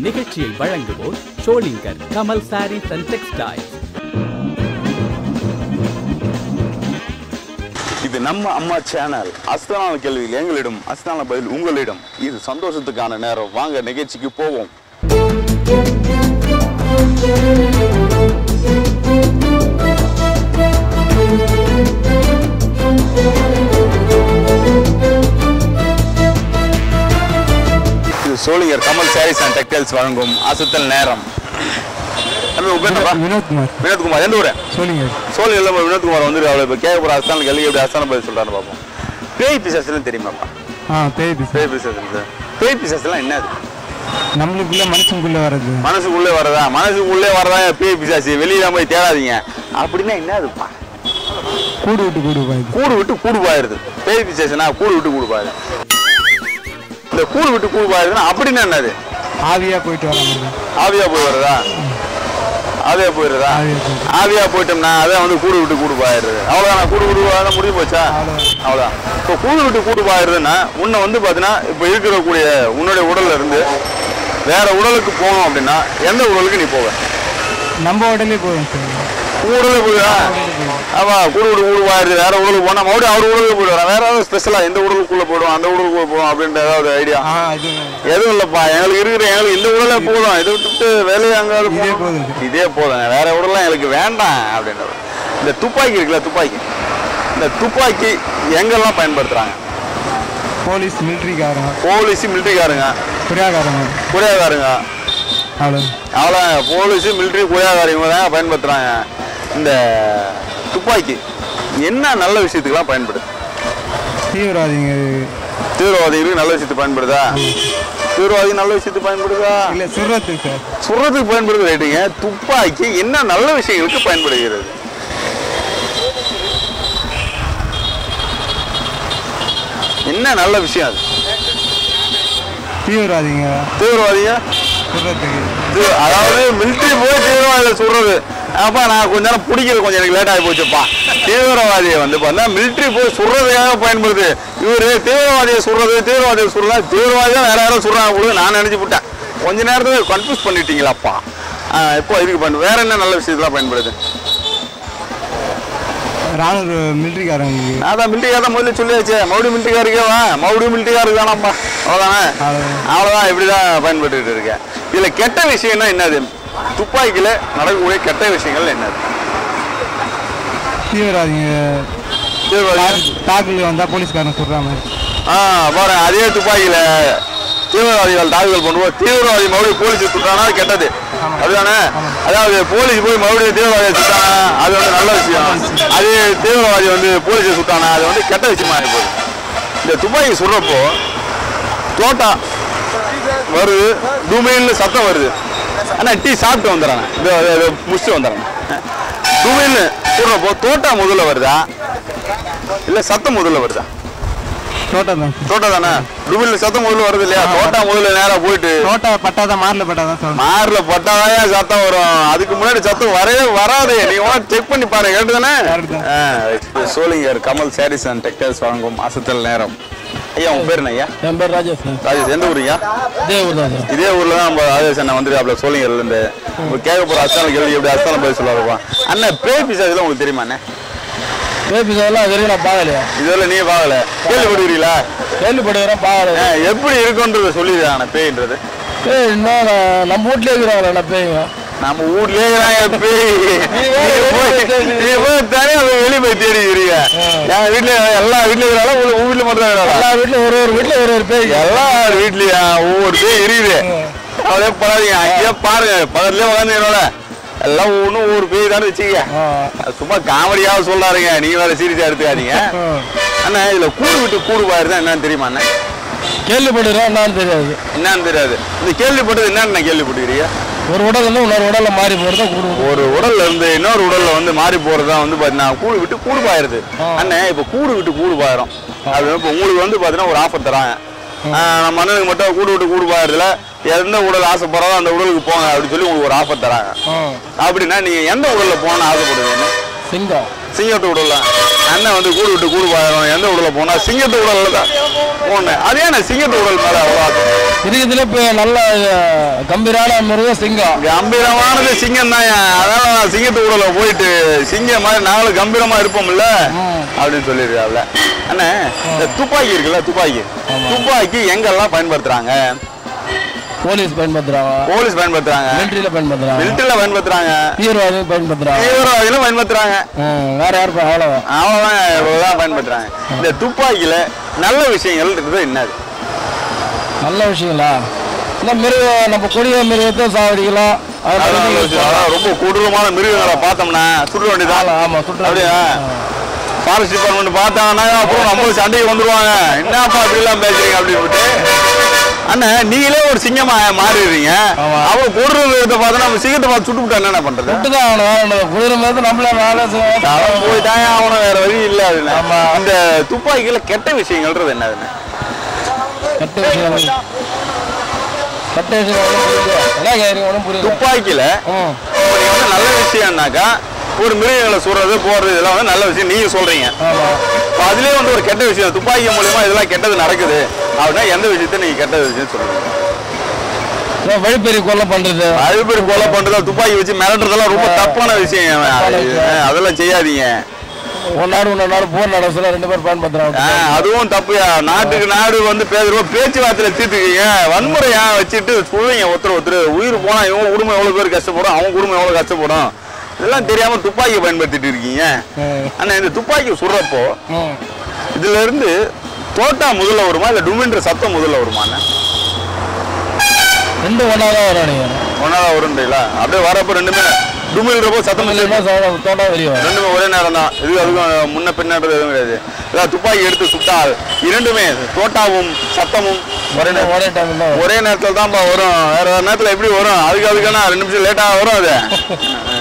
இந்நிகழ்ச்சியை வழங்குவோர் Sholinghur Kamal Sarees and Textiles இது நம்ம அம்மா சேனல் அஸ்தான கேள்வியில் எங்களிடம் அஸ்தான பதில் உங்களிடம் இது சந்தோஷத்துக்கான நேரம் வாங்க நிகழ்ச்சிக்கு போவோம் இது சோழிங்கர் கமல் சாரீஸ் அண்ட் டெக்டைல்ஸ் வழங்கும் அசத்தல் நேரம் தம்பி, உங்க பேர் என்னப்பா? வினோத்குமார் வினோத்குமார் எந்த ஊரு சொல்லுங்க சோழி இல்லை வினோத்குமார் வந்து அவளை இப்போ கேட்க போகிற அஸ்தான கேள்வி எப்படி அஸ்தான பதில் சொல்கிறான்னு பார்ப்போம் பேய் பிசாசுன்னு தெரியுமாப்பா ஆ பேய் பிசா பேய் பிசாசு பேய் பிசாசுலாம் என்னது நம்மளுக்குள்ள மனுஷனுக்குள்ள வர்றது மனசுக்குள்ளே வரதா மனசுக்குள்ளே வரதா பேய் பிசாசு வெளியில போய் தேடாதீங்க அப்படின்னா என்னதுப்பா கூடு விட்டு கூடு பாயுது கூடு விட்டு கூடு பாயிருது பேய் பிசாசுனா கூடு விட்டு கூடு பாயுது இந்த கூடு விட்டு கூடு பாயிருதுன்னா அப்படின்னா என்னது ஆவியா போயிட்டு வர மாதிரி ஆவியா போய் வருதா ஆவியா போயிடுறதா ஆவியா போயிடுது. ஆவியா போயிட்டோம்னா அதான் வந்து கூடு விட்டு கூடு பாயிருது அவ்வளோதான் கூடு விட்டு பாயிருந்தா முடிஞ்சு போச்சா அவ்வளவுதான். அவ்வளோதான் இப்போ கூடு விட்டு கூடு பாயிருதுன்னா உன்னை வந்து பார்த்தீங்கன்னா இப்போ இருக்கக்கூடிய உன்னுடைய உடல்ல இருந்து வேற உடலுக்கு போகணும் அப்படின்னா எந்த உடலுக்கு நீ போவ நம்ம உடலே போதும் சார் உடலுக்கு போயிடா ஆமா கூடு விட்டு கூடு பாயிருது வேற உடலுக்கு போனா மறுபடியும் அவர் உடலுக்கு போயிடுவாரா வேற ஏதாவது ஸ்பெஷலா எந்த உடலுக்குள்ள போயிடும் அந்த உடலுக்குள்ள போடும் அப்படின்ற ஏதாவது ஐடியா ஆ இது எதுவும் இல்லப்பா எங்களுக்கு இருக்கிற எங்களுக்கு இந்த உடலே போதும் இதை விட்டுட்டு வேலையை அங்காவது இதே போகணும். போதும். இதே போதும் வேற உடலாம் எங்களுக்கு வேண்டாம் அப்படின்றது இந்த துப்பாக்கி இருக்குல்ல துப்பாக்கி இந்த துப்பாக்கி எங்கெல்லாம் பயன்படுத்துறாங்க போலீஸ் மிலிட்ரிக்காரங்க போலீஸ் மிலிட்ரிக்காரங்க புரியாக்காரங்க குறையாதாருங்க அவ்வளோ அவ்வளோ போலீஸு மிலிட்ரி குறையாதாரிங்க தான் பயன்படுத்துறாங்க இந்த துப்பாக்கி என்ன நல்ல விஷயத்துக்கெல்லாம் பயன்படுது தீவிரவாதிங்க தீவிரவாதிகளுக்கு நல்ல விஷயத்துக்கு பயன்படுதா தீவிரவாதி நல்ல விஷயத்துக்கு பயன்படுதா இல்லை சுடுறதுக்கு சார் சுடுறதுக்கு பயன்படுது ரைட்டுங்க துப்பாக்கி என்ன நல்ல விஷயங்களுக்கு பயன்படுகிறது என்ன நல்ல விஷயம் அது தீவிரவாதிங்க தீவிரவாதிங்க சுடுறதுக்கு தீ- அதாவது மிலிட்ரி போய் தீவிரவாதிகளை சுடுறது அப்பா நான் கொஞ்ச நேரம் பிடிக்கிறது கொஞ்சம் எனக்கு லேட் ஆகி போச்சுப்பா தீவிரவாதியை வந்து பார்த்தா மிலிட்ரி போய் சுடுறதுக்காக பயன்படுது இவரு தீவிரவாதியை சுடுறது தீவிரவாதியை சுடுறது தீவிரவாதி தான் வேற யாரும் சுடுறாங்க போல நான் நினைச்சு விட்டேன் கொஞ்ச நேரத்துல கன்ஃபியூஸ் பண்ணிட்டீங்களாப்பா ஆ, இப்போ இதுக்கு பயன் வேற என்ன நல்ல விஷயத்துலாம் பயன்படுது ராணுவ மிலிட்ரிக்காரங்களுக்கு நான் தான் மிலிட்ரிக்கார தான் முதல்ல சொல்லியாச்சே மறுபடியும் மிலிட்ரிக்காருக்கே வா மறுபடியும் மிலிட்ரிக்காருக்கு தானப்பா அவ்வளோதானே அவ்வளவுதான். அவ்வளோதான் இப்படி தான் பயன்பட்டுக்கிட்டு இருக்கேன் இதில் கெட்ட விஷயம்னா என்னது துப்பாக்கியில் நடக்கக்கூடிய கெட்ட விஷயங்கள் என்னது தீவிரவாதிங்க தீவிரவாதி தாக்குதல் வந்தால் போலீஸ்காரங்க சுடுற மாதிரி ஆ பாரு அதே துப்பாக்கியில் தீவிரவாதிகள் தாக்குதல் பண்ணுவோம் தீவிரவாதி மறுபடியும் போலீஸ் சுட்டானா அது கெட்டது அதுதானே அதாவது போலீஸ் போய் மறுபடியும் தீவிரவாதியை சுட்டானா அது வந்து நல்ல விஷயம் அதே தீவிரவாதி வந்து போலீஸை சுட்டானா அது வந்து கெட்ட விஷயமா ஆகி போகுது இந்த துப்பாக்கி சுடுறப்போ தோட்டா வருது டூமைல்னு சத்தம் வருது ஆனால் டீ சாப்பிட்டு வந்துடுறாங்க இந்த இதை முடிச்சுட்டு வந்துடுறாங்க டூமைல்னு சுடுறப்போ தோட்டா முதல்ல வருதா இல்லை சத்தம் முதல்ல வருதா தோட்டம் தான் தோட்டா தானே டுபில் சத்தம் முதல்ல வருது இல்லையா தோட்டா முதல்ல நேரா போயிட்டு தோட்டம் பட்டாதான் மாரில் பட்டாதான் சொல்லணும் மார்ல பட்டாதான் சத்தம் வரும் அதுக்கு முன்னாடி சத்தம் வரவே வராது நீங்க செக் பண்ணி பாருங்க கேட்டு தானே Correct தான். சோழிங்கர் கமல் சாரீஸ் அண்ட் டெக்டைல்ஸ் வழங்கும் அசத்தல் நேரம் ஐயா உங்க பேர் என்ன ஐயா என் பேர் ராஜேஷ் ராஜேஷ் எந்த ஊருங்க இதே ஊர் தான் சார் இதே ஊர்ல தான் நம்ம ராஜேஷ் அண்ணன் வந்துருக்காப்ல சோழிங்கர்ல இருந்து இப்போ கேட்க போற அஸ்தான கேள்வி எப்படி அஸ்தான பதில் சொல்லுவாருப்பா அண்ணன் பேய் பிசாதுல உங்களுக்கு தெரியுமா அண்ணே பேபி சார்லாம் அது வரைக்கும் நான் பார்க்கலையா இதெல்லாம் நீ பார்க்கல கேள்விப்படுவீங்களா கேள்விப்படுகிறேன் பார்க்கல ஆ, எப்படி இருக்குன்றத சொல்லிடுறாங்க பேய்ன்றது ஏய் இன்னும் நான் நம்ம வீட்லயே இருக்கிறாங்களா பேய்ங்க நம்ம வீட்லயே இருக்கிறாங்க பேய் நீங்க போய் நீங்க போய் தனியா போய் வெளிய போய் தேடிக்கிறீங்க என் வீட்ல எல்லா வீட்ல இருக்கிறாங்களா உங்க உங்க வீட்ல மட்டும் தான் இருக்கிறாங்களா எல்லா வீட்லயும் ஒரு ஒரு வீட்ல ஒரு ஒரு பேய் எல்லா வீட்லயா ஒவ்வொரு பேய் இருக்குது அவளே படாதீங்க அங்கேயே பாருங்க பக்கத்துலயே உட்காந்துக்கிறோம்ல எல்லாம் ஒன்றும் ஒவ்வொரு பேய் தானே வச்சுக்க அது சும்மா காமெடியாக சொல்லாருங்க நீங்க வேற சீரியஸா எடுத்துக்காதீங்க அண்ணா இதுல கூடு விட்டு கூடு பாயிருந்தா என்னன்னு தெரியுமா அண்ணா கேள்விப்படுகிறேன் என்னன்னு தெரியாது என்னன்னு தெரியாது இந்த கேள்விப்பட்டது என்னன்னு நான் கேள்விப்பட்டுக்கிறீங்க ஒரு உடல் வந்து இன்னொரு உடல்ல மாறி போறதா கூடு ஒரு உடல்ல இருந்து இன்னொரு உடல்ல வந்து மாறி போறதா வந்து பாத்தீங்கன்னா கூடு விட்டு கூடு பாயிருது அண்ணே இப்ப கூடு விட்டு கூடு பாயிரும் அது இப்ப உங்களுக்கு வந்து பாத்தீங்கன்னா ஒரு ஆஃபர் தராங்க ஆஹ் நம்ம அண்ணனுக்கு மட்டும் கூடு விட்டு கூடு பாயிருதுல எந்த உடல் ஆசைப்படுறதோ அந்த உடலுக்கு போங்க அப்படின்னு சொல்லி உங்களுக்கு ஒரு ஆஃபர் தராங்க அப்படின்னா நீங்க எந்த உடல்ல போகணும்னு ஆசைப்படுவீங்க சிங்கம் சிங்கத்து உடல்ல அண்ணன் வந்து கூடு விட்டு கூடு பாயணும் எந்த உடல போனா சிங்கத்து உடல்ல தான் போனேன் அதே நான் சிங்கத்து உடல் மேல அவ்வளோ இருக்கிறதுல இப்போ நல்ல அஹ், கம்பீரான மிருகம் சிங்கம் கம்பீரமானது சிங்கம் தான் அதனால நான் சிங்கத்து உடல போயிட்டு சிங்கம் மாதிரி நாங்களும் கம்பீரமா இருப்போம்ல அப்படின்னு சொல்லியிருக்காப்ல அண்ணே இந்த துப்பாக்கி இருக்குல்ல துப்பாக்கி துப்பாக்கி எங்கெல்லாம் பயன்படுத்துறாங்க போலீஸ் பயன்படுத்துறாங்க போலீஸ் பயன்படுத்துறாங்க மிலிட்ரியில பயன்படுத்துறாங்க மிலிட்டரியில பயன்படுத்துறாங்க தீவிரவாதம் பயன்படுத்துறாங்க தீவிரவாதிகளும் பயன்படுத்துறாங்க ம், வேற யாரும் ப- அவ்வளவுதான் அவ்வளோதான் இவ்வளோதான் பயன்படுத்துறாங்க இந்த துப்பாக்கியில நல்ல விஷயங்கள் இருக்குது என்னது நல்ல விஷயங்களா இந்த மிருகம் நம்ம கொடிய மிருகத்தை சாவடிக்கலாம் அது அதான் நல்ல மாதிரி விஷயம். அதான் ரொம்ப கொடூரமான மிருகங்களை பார்த்தோம்னா சுற்ற வேண்டியதான் ஆமா, ஆமா சுற்று அப்படியா ஃபாரஸ்ட் டிபார்ட்மெண்ட் பார்த்தாங்கன்னா அப்புறம் நம்மளும் சண்டைக்கு வந்துருவாங்க என்னப்பா இப்படிலாம் பேசுறீங்க அப்படின்னு அண்ணன் நீங்களே ஒரு சிங்கமா மாறிடுறீங்க ஆமா. அவங்க கொடூர மிருகத்தை பார்த்தா நம்ம சிங்கத்தை பார்த்து சுட்டு விட்டா என்ன பண்றது சுட்டுதான் ஆகணும் வேற என்ன குளிர மாதிரி நம்மள வேலை செய்ய- அவன் போயிட்டாங்க அவனும் வேற வழி இல்லை அதுல ஆமா. இந்த துப்பாக்கியில கெட்ட விஷயங்கள்ன்றது என்னதுன்னு கெட்ட விஷயம் கெட்ட விஷயம் ஒன்றும் புரியல என்ன கேட்குறீங்க ஒன்றும் புரியல துப்பாக்கியில ம் இப்ப நீங்க வந்து நல்ல விஷயம்னாக்கா ஒரு மிருகங்களை சுடுறது போறது இதெல்லாம் வந்து நல்ல விஷயம் நீங்க சொல்றீங்க ஆமா இப்போ அதுலயே வந்து ஒரு கெட்ட விஷயம் துப்பாக்கி மூலியமா இதெல்லாம் கெட்டது நடக்குது அப்படின்னா எந்த விஷயத்த நீங்க கெட்ட விஷயம் சொல்றீங்க இந்த வழிப்பறி கொலை பண்றது அது பேர் கொலை பண்றதா துப்பாக்கி வச்சு மிரட்டுறதெல்லாம் ரொம்ப தப்பான விஷயம் அது, அஹ், அதெல்லாம் செய்யாதீங்க ஒரு நாடு இன்னொரு நாடு போர் நடத்துல ரெண்டு பேர் பயன்படுத்துறாங்க அஹ், அதுவும் தப்புயா நாட்டுக்கு நாடு வந்து பேசுறோம் பேச்சுவார்த்தையில தீர்த்துக்கீங்க வன்முறையா வச்சுட்டு சொல்லுவீங்க ஒருத்தர் ஒருத்தர் உயிர் போனா இவன் குடும்பம் எவ்வளவு பேர் கஷ்டப்படும் அவன் குடும்பம் எவ்வளவு கஷ்டப்படும் இதெல்லாம் தெரியாம துப்பாக்கி பயன்படுத்திட்டு இருக்கீங்க ம். ஆனா இந்த துப்பாக்கி சுடுறப்போ ம் இதுல இருந்து தோட்டா முதல்ல வருமா இல்ல டுமின்ற சத்தம் முதல்ல வருமாண்ணே ரெண்டு ஒன்றா தான் வரும் நீங்கள் ஒன்னாதான் வரும்ன்றீங்களா அப்படியே வரப்போ ரெண்டுமே டுமில்றப்போ சத்தம் இல்லைன்னா இல்லை தோட்டா வெளியே வரும் ரெண்டுமே ஒரே நேரம் தான் இது அதுக்கும் முன்ன பின்னன்றது எதுவும் கிடையாது அதாவது துப்பாக்கி எடுத்து சுட்டால் இரண்டுமே தோட்டாவும் சத்தமும் ஒரே நேரம் ஒரே டைம் தான் வரும் ஒரே நேரத்தில் தான்ப்பா வரும் வேற வேற நேரத்தில் எப்படி வரும் அதுக்கு அதுக்கான ரெண்டு நிமிஷம் லேட்டாக வரும் அது